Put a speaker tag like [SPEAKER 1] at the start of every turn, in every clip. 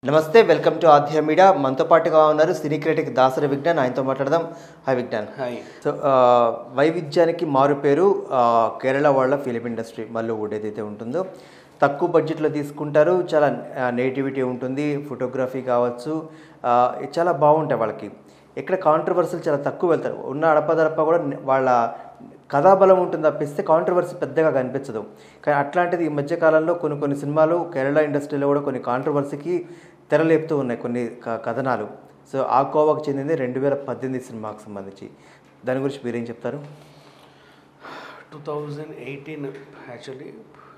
[SPEAKER 1] నమస్తే welcome to ఆధ్య media మనతో పాటుగా ఉన్నారు సినీ క్రిటిక్ దాసరి విజ్ఞాన్ ఆయనతో మాట్లాడదాం హాయ్ విజ్ఞాన్
[SPEAKER 2] హాయ్
[SPEAKER 1] సో ఆ, వైవిధ్యానికి మారు పేరు ఆ, కేరళ వాళ్ళ ఫిలిం ఇండస్ట్రీ మల్లూవుడ్ ఏదైతే ఉంటుందో తక్కువ బడ్జెట్లో తీసుకుంటారు చాలా నేటివిటీ ఉంటుంది ఫోటోగ్రఫీ కావచ్చు ఆ, చాలా బాగుంటాయి వాళ్ళకి ఇక్కడ కాంట్రవర్సీలు చాలా తక్కువ వెళ్తారు ఉన్న అడపదడప కూడా ని- వాళ్ళ కథాబలం ఉంటుంది తప్పిస్తే కాంట్రవర్సీ పెద్దగా కనిపించదు కానీ అట్లాంటిది ఈ మధ్య కాలంలో కొన్ని కొన్ని సినిమాలు కేరళ ఇండస్ట్రీలో కూడా కొన్ని కాంట్రవర్సీకి తెరలేపుతూ ఉన్నాయి కొన్ని క- కథనాలు సో ఆ కోవాకు చెందింది రెండు వేల పద్దెనిమిది సినిమాకు సంబంధించి దాని గురించి మీరేం చెప్తారు
[SPEAKER 2] two thousand eighteen actually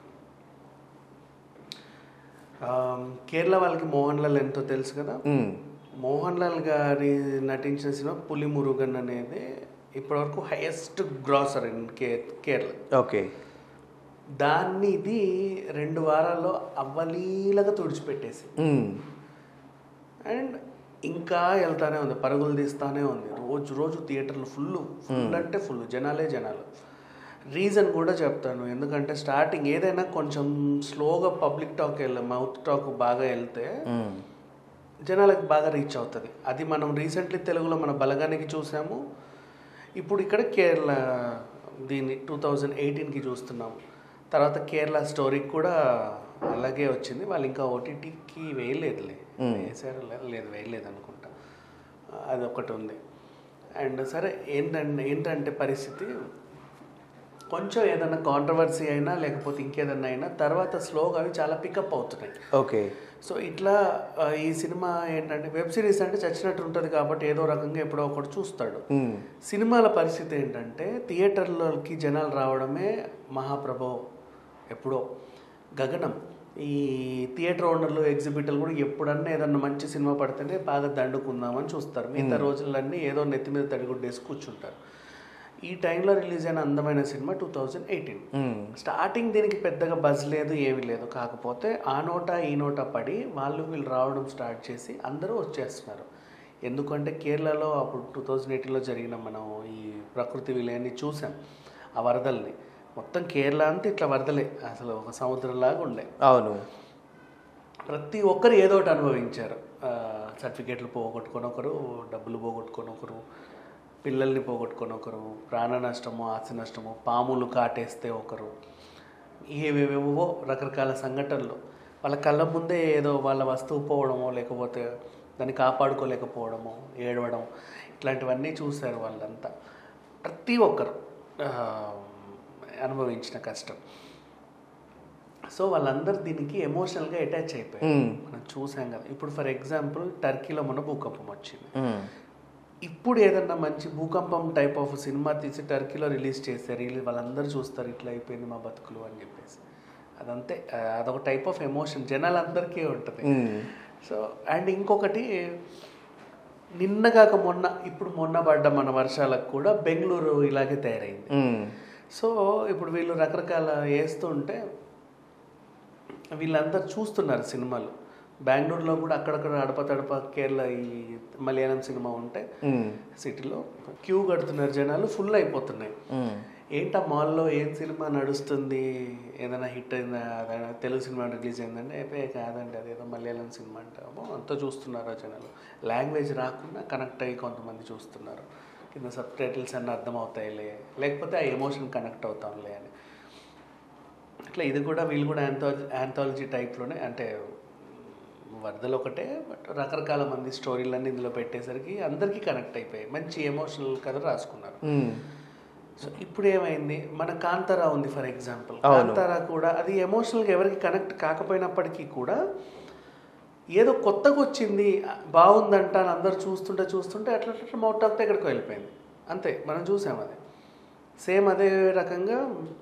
[SPEAKER 2] Kerala వాళ్ళకి మోహన్ లాల్ ఎంతో తెలుసు కదా
[SPEAKER 1] మ్మ్.
[SPEAKER 2] మోహన్ లాల్ గారి నటించిన సినిమా పులి మురుగన్ అనేది ఇప్పటివరకు హైయెస్ట్ గ్రాసర్ ఇన్ కే కేరళ
[SPEAKER 1] ఓకే
[SPEAKER 2] దాన్ని ఇది రెండు వారాల్లో అవ్వలీలగా తుడిచిపెట్టేసి
[SPEAKER 1] మ్మ్.
[SPEAKER 2] అండ్ ఇంకా వెళ్తానే ఉంది పరుగులు తీస్తానే ఉంది రోజు రోజు థియేటర్లు ఫుల్ ఫుల్ అంటే ఫుల్ జనాలే జనాలు రీజన్ కూడా చెప్తాను ఎందుకంటే స్టార్టింగ్ ఏదైనా కొంచెం స్లోగా పబ్లిక్ టాక్ వెళ్ళే మౌత్ టాక్ బాగా వెళ్తే
[SPEAKER 1] మ్మ్.
[SPEAKER 2] జనాలకు బాగా రీచ్ అవుతుంది అది మనం రీసెంట్లీ తెలుగులో మన బలగానికి చూసాము ఇప్పుడు ఇక్కడ కేరళ దీన్ని టూ థౌజండ్ ఎయిటీన్కి చూస్తున్నాము తర్వాత కేరళ స్టోరీకి కూడా అలాగే వచ్చింది వాళ్ళు ఇంకా ఓటీటీకి వేయలేదులే వేసారు లేదు వేయలేదు అనుకుంటా అది ఒకటి ఉంది అండ్ సరే ఏంటంటే ఏంటంటే పరిస్థితి కొంచెం ఏదైనా కాంట్రవర్సీ అయినా లేకపోతే ఇంకేదన్నా అయినా తర్వాత స్లోగా అవి చాలా పికప్ అవుతున్నాయి
[SPEAKER 1] ఓకే
[SPEAKER 2] సో ఇట్లా ఆ, ఈ సినిమా ఏంటంటే వెబ్ సిరీస్ అంటే చచ్చినట్టు ఉంటుంది కాబట్టి ఏదో రకంగా ఎప్పుడో ఒకటి చూస్తాడు
[SPEAKER 1] మ్మ్.
[SPEAKER 2] సినిమాల పరిస్థితి ఏంటంటే థియేటర్లోకి జనాలు రావడమే మహాప్రభో ఎప్పుడో గగనం ఈ థియేటర్ ఓనర్లు ఎగ్జిబిటర్లు కూడా ఎప్పుడన్నా ఏదన్నా మంచి సినిమా పడితేనే బాగా దండుకుందామని చూస్తారు మిగతా రోజులన్నీ ఏదో నెత్తి మీద తడిగుడ్డేసి కూర్చుంటారు ఈ టైంలో రిలీజ్ అయిన అందమైన సినిమా టూ థౌజండ్ ఎయిటీన్
[SPEAKER 1] మ్మ్.
[SPEAKER 2] స్టార్టింగ్ దీనికి పెద్దగా బజ్ లేదు ఏమీ లేదు కాకపోతే ఆ నోట ఈ నోట పడి వాళ్ళు వీళ్ళు రావడం స్టార్ట్ చేసి అందరూ వచ్చేస్తున్నారు ఎందుకంటే కేరళలో అప్పుడు టూ థౌజండ్ ఎయిటీన్లో జరిగిన మనం ఈ ప్రకృతి విలయాన్ని చూసాం ఆ వరదల్ని మొత్తం కేరళ అంతా ఇట్లా వరదలే అసలు ఒక సముద్రంలాగా ఉండే
[SPEAKER 1] అవును
[SPEAKER 2] ప్రతి ఒక్కరు ఏదో ఒకటి అనుభవించారు ఆ, సర్టిఫికేట్లు పోగొట్టుకొని ఒకరు డబ్బులు పోగొట్టుకొని ఒకరు పిల్లల్ని పోగొట్టుకొని ఒకరు ప్రాణ నష్టము ఆస్తి నష్టము పాములు కాటేస్తే ఒకరు ఏవేవేవో రకరకాల సంఘటనలు వాళ్ళ కళ్ళ ముందే ఏదో వాళ్ళ వస్తువు పోవడమో లేకపోతే దాన్ని కాపాడుకోలేకపోవడమో ఏడవడం ఇట్లాంటివన్నీ చూశారు వాళ్ళంతా ప్రతి ఒక్కరు ఆ, అనుభవించిన కష్టం సో వాళ్ళందరూ దీనికి ఎమోషనల్గా అటాచ్ అయిపోయారు
[SPEAKER 1] మ్మ్.
[SPEAKER 2] మనం చూసాం కదా ఇప్పుడు ఫర్ ఎగ్జాంపుల్ టర్కీలో మన భూకంపం వచ్చింది
[SPEAKER 1] మ్మ్.
[SPEAKER 2] ఇప్పుడు ఏదన్నా మంచి భూకంపం టైప్ ఆఫ్ సినిమా తీసి టర్కీలో రిలీజ్ చేస్తే రిలీజ్ వాళ్ళందరూ చూస్తారు ఇట్లా అయిపోయింది మా బతుకులు అని చెప్పేసి అదంతే ఆ, అదొక టైప్ ఆఫ్ ఎమోషన్ జనాలందరికీ ఉంటుంది
[SPEAKER 1] మ్మ్.
[SPEAKER 2] సో అండ్ ఇంకొకటి నిన్నగాక మొన్న ఇప్పుడు మొన్న పడ్డ మన వర్షాలకు కూడా బెంగళూరు ఇలాగే తయారైంది
[SPEAKER 1] మ్మ్.
[SPEAKER 2] సో ఇప్పుడు వీళ్ళు రకరకాల వేస్తుంటే వీళ్ళందరూ చూస్తున్నారు సినిమాలు బెంగళూరులో కూడా అక్కడక్కడ అడప తడప కేరళ ఈ మలయాళం సినిమా ఉంటే
[SPEAKER 1] మ్మ్.
[SPEAKER 2] సిటీలో క్యూ కడుతున్నారు జనాలు ఫుల్ అయిపోతున్నాయి
[SPEAKER 1] మ్మ్.
[SPEAKER 2] ఏంటా మాల్లో ఏం సినిమా నడుస్తుంది ఏదైనా హిట్ అయిందా అదైనా తెలుగు సినిమా రిలీజ్ అయిందంటే ఏ కాదండి అదేదో మలయాళం సినిమా అంటామో అంతా చూస్తున్నారు ఆ జనాలు లాంగ్వేజ్ రాకుండా కనెక్ట్ అయ్యి కొంతమంది చూస్తున్నారు కింద సబ్ టైటిల్స్ అన్నీ అర్థమవుతాయిలే లేకపోతే ఆ ఎమోషన్ కనెక్ట్ అవుతాంలే అని అట్లా ఇది కూడా వీళ్ళు కూడా యాంథో యాంథాలజీ టైప్లోనే అంటే వరదలు ఒకటే బట్ రకరకాల మంది స్టోరీలన్నీ ఇందులో పెట్టేసరికి అందరికీ కనెక్ట్ అయిపోయాయి మంచి ఎమోషనల్ కథ రాసుకున్నారు
[SPEAKER 1] మ్మ్.
[SPEAKER 2] సో ఇప్పుడు ఏమైంది మన కాంతారా ఉంది ఫర్ ఎగ్జాంపుల్
[SPEAKER 1] అవును.
[SPEAKER 2] కాంతారా కూడా అది ఎమోషనల్గా ఎవరికి కనెక్ట్ కాకపోయినప్పటికీ కూడా ఏదో కొత్తగా వచ్చింది బాగుందంట అని అందరు చూస్తుంటే చూస్తుంటే అట్లా అట్లా మౌట్ ఆఫ్ ఎక్కడికి వెళ్ళిపోయింది అంతే మనం చూసాం అది సేమ్ అదే రకంగా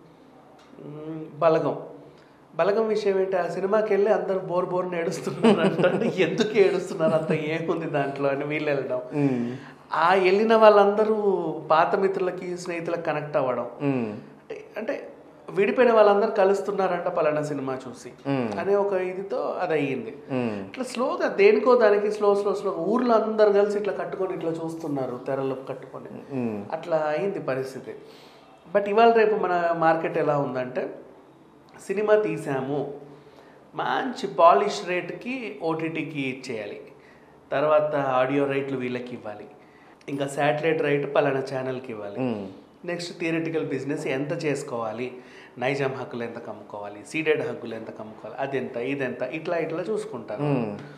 [SPEAKER 2] మ్, బలగం బలగం విషయం ఏంటి ఆ సినిమాకి వెళ్ళి అందరు బోర్ బోర్ని ఏడుస్తున్నారు అంటే ఎందుకు ఏడుస్తున్నారు అంత ఏముంది దాంట్లో అని వీళ్ళు వెళ్ళడం
[SPEAKER 1] మ్మ్.
[SPEAKER 2] ఆ వెళ్ళిన వాళ్ళందరూ పాత మిత్రులకి స్నేహితులకు కనెక్ట్ అవ్వడం
[SPEAKER 1] మ్మ్.
[SPEAKER 2] అంటే- అంటే విడిపోయిన వాళ్ళందరూ కలుస్తున్నారంట పలానా సినిమా చూసి
[SPEAKER 1] మ్మ్.
[SPEAKER 2] అనే ఒక ఇదితో అది అయ్యింది
[SPEAKER 1] మ్మ్.
[SPEAKER 2] ఇట్లా స్లోగా దేనికో దానికి స్లో స్లో స్లో ఊర్లో అందరు కలిసి ఇట్లా కట్టుకొని ఇట్లా చూస్తున్నారు తెరలు కట్టుకొని
[SPEAKER 1] మ్మ్.
[SPEAKER 2] అట్లా అయింది పరిస్థితి బట్ ఇవాళ రేపు మన మార్కెట్ ఎలా ఉందంటే సినిమా తీసాము మంచి పాలిష్ రేట్కి ఓటీటీకి ఇచ్చేయాలి తర్వాత ఆడియో రైట్లు వీళ్ళకి ఇవ్వాలి ఇంకా శాటిలైట్ రైట్ పలానా ఛానల్కి ఇవ్వాలి నెక్స్ట్ థియరిటికల్ బిజినెస్ ఎంత చేసుకోవాలి నైజాం హక్కులు ఎంత కమ్ముకోవాలి సీడెడ్ హక్కులు ఎంత కమ్ముకోవాలి అదెంత ఇదెంత ఇట్లా ఇట్లా చూసుకుంటారు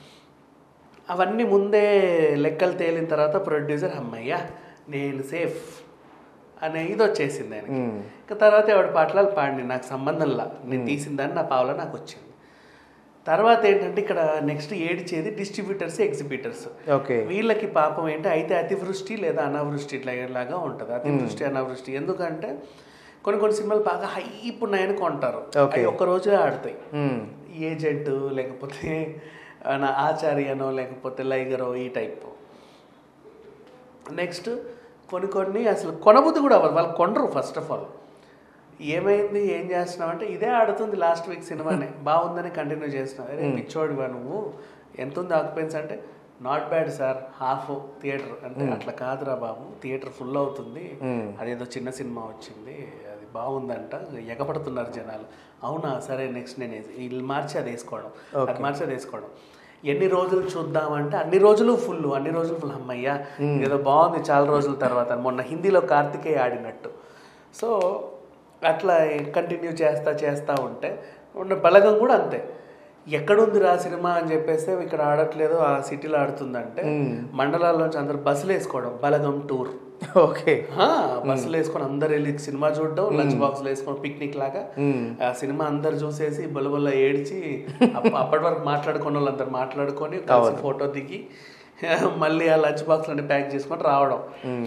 [SPEAKER 2] అవన్నీ ముందే లెక్కలు తేలిన తర్వాత ప్రొడ్యూసర్ అమ్మయ్య నేను సేఫ్ అనే ఇది వచ్చేసింది ఆయనకి ఇంకా తర్వాత ఎవడి పాటలు పాడి నాకు సంబంధంలా నేను తీసిందని నా పావులో నాకు వచ్చింది తర్వాత ఏంటంటే ఇక్కడ నెక్స్ట్ ఏడిచేది డిస్ట్రిబ్యూటర్స్ ఎగ్జిబిటర్స్
[SPEAKER 1] ఓకే
[SPEAKER 2] వీళ్ళకి పాపం ఏంటి అయితే అతివృష్టి లేదా అనావృష్టి ఇట్లా లాగా ఉంటుంది అతివృష్టి అనావృష్టి ఎందుకంటే కొన్ని కొన్ని సినిమాలు బాగా హైప్ ఉన్నాయని కొంటారు
[SPEAKER 1] Okay.
[SPEAKER 2] అవి ఒక్క రోజే ఆడతాయి ఏజెంట్ లేకపోతే నా ఆచార్యనో లేకపోతే లైగరో ఈ టైప్ నెక్స్ట్ కొన్ని కొన్ని అసలు కొనబుద్ధి కూడా అవ్వదు వాళ్ళు కొనరు ఫస్ట్ ఆఫ్ ఆల్ ఏమైంది ఏం చేస్తున్నావు అంటే ఇదే ఆడుతుంది లాస్ట్ వీక్ సినిమానే బాగుందని కంటిన్యూ చేస్తున్నావు అరే పిచ్చోడివా నువ్వు ఎంత ఉంది ఆక్యుపెన్స్ అంటే not bad sir half theatre అంటే అట్లా కాదురా బాబు థియేటర్ ఫుల్ అవుతుంది అదేదో చిన్న సినిమా వచ్చింది అది బాగుందంట ఎగపడుతున్నారు జనాలు అవునా సరే నెక్స్ట్ నేను వేసి- వీళ్ళు మార్చి అది వేసుకోవడం అది మార్చి అది వేసుకోవడం ఎన్ని రోజులు చూద్దామంటే అన్ని రోజులు ఫుల్ అన్ని రోజులు ఫుల్ అమ్మయ్యా ఏదో బాగుంది చాలా రోజుల తర్వాత మొన్న హిందీలో కార్తికేయ ఆడినట్టు సో అట్లా కంటిన్యూ చేస్తా చేస్తా ఉంటే ఉన్న బలగం కూడా అంతే ఎక్కడుంది రా సినిమా అని చెప్పేస్తే ఇక్కడ ఆడట్లేదు ఆ సిటీలో ఆడుతుందంటే మండలాల్లోంచి అందరు బస్సులు వేసుకోవడం బలగం టూర్
[SPEAKER 1] ఓకే
[SPEAKER 2] ఆ, బస్సులు వేసుకొని అందరు వెళ్ళి సినిమా చూడడం లంచ్ బాక్స్లో వేసుకొని పిక్నిక్ లాగా ఆ సినిమా అందరు చూసేసి బొలబొల్ల ఏడ్చి అప్ప- అప్పటి వరకు మాట్లాడుకున్న వాళ్ళందరూ మాట్లాడుకొని కలిసి ఫోటో దిగి మళ్ళీ ఆ లంచ్ బాక్స్లోనే ప్యాక్ చేసుకొని రావడం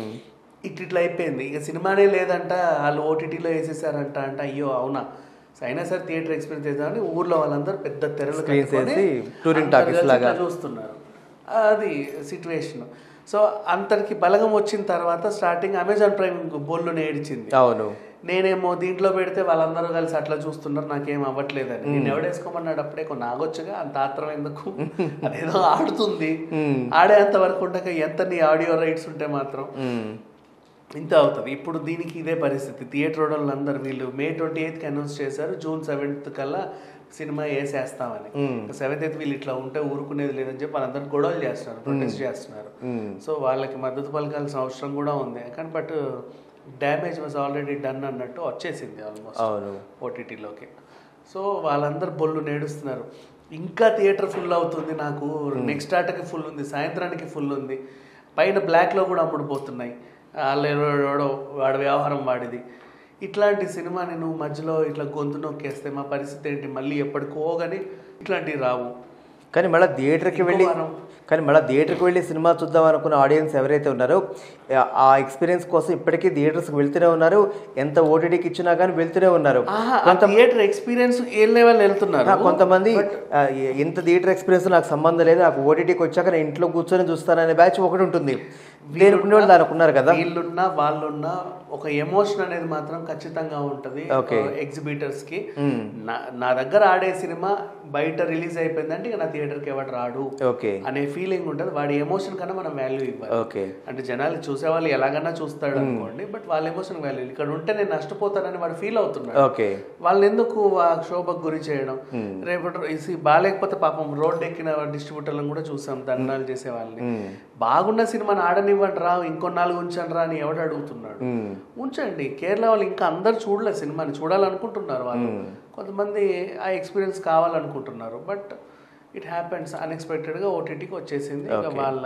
[SPEAKER 2] ఇట్ ఇట్లా అయిపోయింది ఇక సినిమానే లేదంట వాళ్ళు ఓటీటీలో వేసేసారంట అంట అయ్యో అవునా అయినా సరే థియేటర్ ఎక్స్పీరియన్స్ చేద్దామని ఊర్లో వాళ్ళందరూ పెద్ద తెరలు
[SPEAKER 1] Screens
[SPEAKER 2] కట్టుకొని
[SPEAKER 1] వేసి touring
[SPEAKER 2] అందరు
[SPEAKER 1] talkies
[SPEAKER 2] కలిసి
[SPEAKER 1] లాగా.
[SPEAKER 2] ఇట్లా చూస్తున్నారు అది సిచ్యువేషన్ సో అంతరికి బలగం వచ్చిన తర్వాత స్టార్టింగ్ అమెజాన్ ప్రైమ్ బోల్లు ఏడిచింది
[SPEAKER 1] అవును
[SPEAKER 2] నేనేమో దీంట్లో పెడితే వాళ్ళందరూ కలిసి అట్లా చూస్తున్నారు నాకేం అవ్వట్లేదని నేను ఎవడేసుకోమన్నాడు అప్పుడే కొన్ని ఆగొచ్చుగా అంత ఆత్రం ఎందుకు అదేదో ఆడుతుంది ఆడేంత వరకు ఉండక ఎంత నీ ఆడియో రైట్స్ ఉంటే మాత్రం
[SPEAKER 1] మ్మ్.
[SPEAKER 2] ఇంత అవుతుంది ఇప్పుడు దీనికి ఇదే పరిస్థితి థియేటర్ వాళ్ళు అందరు వీళ్ళు మే ట్వంటీ ఎయిత్కి అనౌన్స్ చేశారు జూన్ సెవెంత్ కల్లా సినిమా వేసేస్తామని సెవెంత్ ఎయిత్ వీళ్ళు ఇట్లా ఉంటే ఊరుకునేది లేదని చెప్పి వాళ్ళందరూ గొడవలు చేస్తున్నారు ప్రొటెస్ట్ చేస్తున్నారు సో వాళ్ళకి మద్దతు పలకాల్సిన అవసరం కూడా ఉంది కానీ but damage was already done అన్నట్టు వచ్చేసింది ఆల్మోస్ట్
[SPEAKER 1] అవును
[SPEAKER 2] ఓటీటీలోకి సో వాళ్ళందరూ బొల్లు నేడుస్తున్నారు ఇంకా థియేటర్ ఫుల్ అవుతుంది నాకు నెక్స్ట్ ఆటకి ఫుల్ ఉంది సాయంత్రానికి ఫుల్ ఉంది పైన బ్లాక్లో కూడా అమ్ముడుపోతున్నాయి వాళ్ళు ఎవడో వాడి వ్యవహారం వాడిది ఇట్లాంటి సినిమాని నువ్వు మధ్యలో ఇట్లా గొంతు నొక్కేస్తే మా పరిస్థితి ఏంటి మళ్ళీ ఎప్పటికో కానీ ఇట్లాంటివి రావు
[SPEAKER 1] కానీ మళ్ళీ థియేటర్కి వెళ్ళి
[SPEAKER 2] ఇంకో వారం.
[SPEAKER 1] కానీ మళ్ళీ థియేటర్కి వెళ్ళి సినిమా చూద్దాం అనుకున్న ఆడియన్స్ ఎవరైతే ఉన్నారో ఆ- ఆ ఎక్స్పీరియన్స్ కోసం ఇప్పటికీ థియేటర్స్కి వెళ్తూనే ఉన్నారు ఎంత ఓటీడీకి ఇచ్చినా కానీ వెళ్తూనే ఉన్నారు
[SPEAKER 2] ఆహా, ఆ థియేటర్ ఎక్స్పీరియన్స్ ఏ లెవెల్ వెళ్తున్నారు
[SPEAKER 1] ఆ, కొంతమంది ఆ, ఎ- ఎంత థియేటర్ ఎక్స్పీరియన్స్ నాకు సంబంధం లేదు నాకు ఓటీటీకి వచ్చాక నేను ఇంట్లో కూర్చొని చూస్తాననే బ్యాచ్ ఒకటి ఉంటుంది దేనికి ఉండేవాళ్ళు దానికి ఉన్నారు కదా
[SPEAKER 2] వీళ్ళున్నా వాళ్ళున్నా ఒక ఎమోషన్ అనేది మాత్రం ఖచ్చితంగా ఉంటది
[SPEAKER 1] Okay.
[SPEAKER 2] ఎగ్జిబిటర్స్ కి నా నా దగ్గర ఆడే సినిమా బయట రిలీజ్ అయిపోయిందంటే ఇక నా థియేటర్కి ఎవరు రాడు
[SPEAKER 1] ఓకే
[SPEAKER 2] అనే ఫీలింగ్ ఉంటుంది వాడి ఎమోషన్ కన్నా మనం వాల్యూ ఇవ్వాలి
[SPEAKER 1] ఓకే
[SPEAKER 2] అంటే జనాలు చూసే వాళ్ళు ఎలాగన్నా చూస్తాడు అనుకోండి బట్ వాళ్ళ ఎమోషన్ వాల్యూ ఇక్కడ ఉంటే నేను నష్టపోతానని వాడు ఫీల్ అవుతున్నాడు
[SPEAKER 1] ఓకే
[SPEAKER 2] వాళ్ళని ఎందుకు ఆ శోభకు గురి చేయడం రేపటి ఇది బాగాలేకపోతే పాపం రోడ్ ఎక్కిన డిస్ట్రిబ్యూటర్లను కూడా చూసాం దండాలు చేసే వాళ్ళని బాగున్న సినిమాని ఆడనివ్వండి రా ఇంకో నాలుగు ఉంచండి రా అని ఎవడు అడుగుతున్నాడు ఉంచండి కేరళ వాళ్ళు ఇంకా అందరు చూడలే సినిమాని చూడాలనుకుంటున్నారు వాళ్ళు కొంతమంది ఆ ఎక్స్పీరియన్స్ కావాలనుకుంటున్నారు బట్ ఇట్ హ్యాపెన్స్ అన్ఎక్స్పెక్టెడ్గా ఓటీటీకి వచ్చేసింది ఇక వాళ్ళ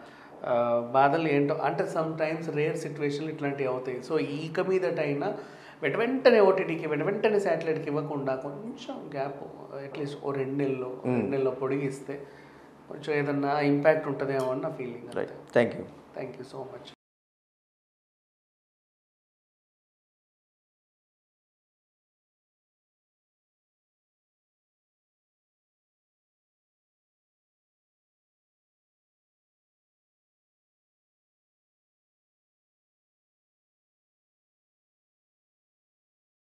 [SPEAKER 2] ఆ, బాధలు ఏంటో అంటే సమ్ టైమ్స్ రేర్ సిచ్యువేషన్లు ఇట్లాంటివి అవుతాయి సో ఈక మీదటైనా వెంట వెంటనే ఓటీటీకి వెంట వెంటనే శాటిలైట్కి ఇవ్వకుండా కొంచెం గ్యాప్ అట్లీస్ట్ ఓ రెండు నెలలు రెండు నెలలు పొడిగిస్తే కొంచెం ఏదన్నా ఇంపాక్ట్ ఉంటుందేమో అని నా feeling
[SPEAKER 1] right thank you
[SPEAKER 2] thank you so much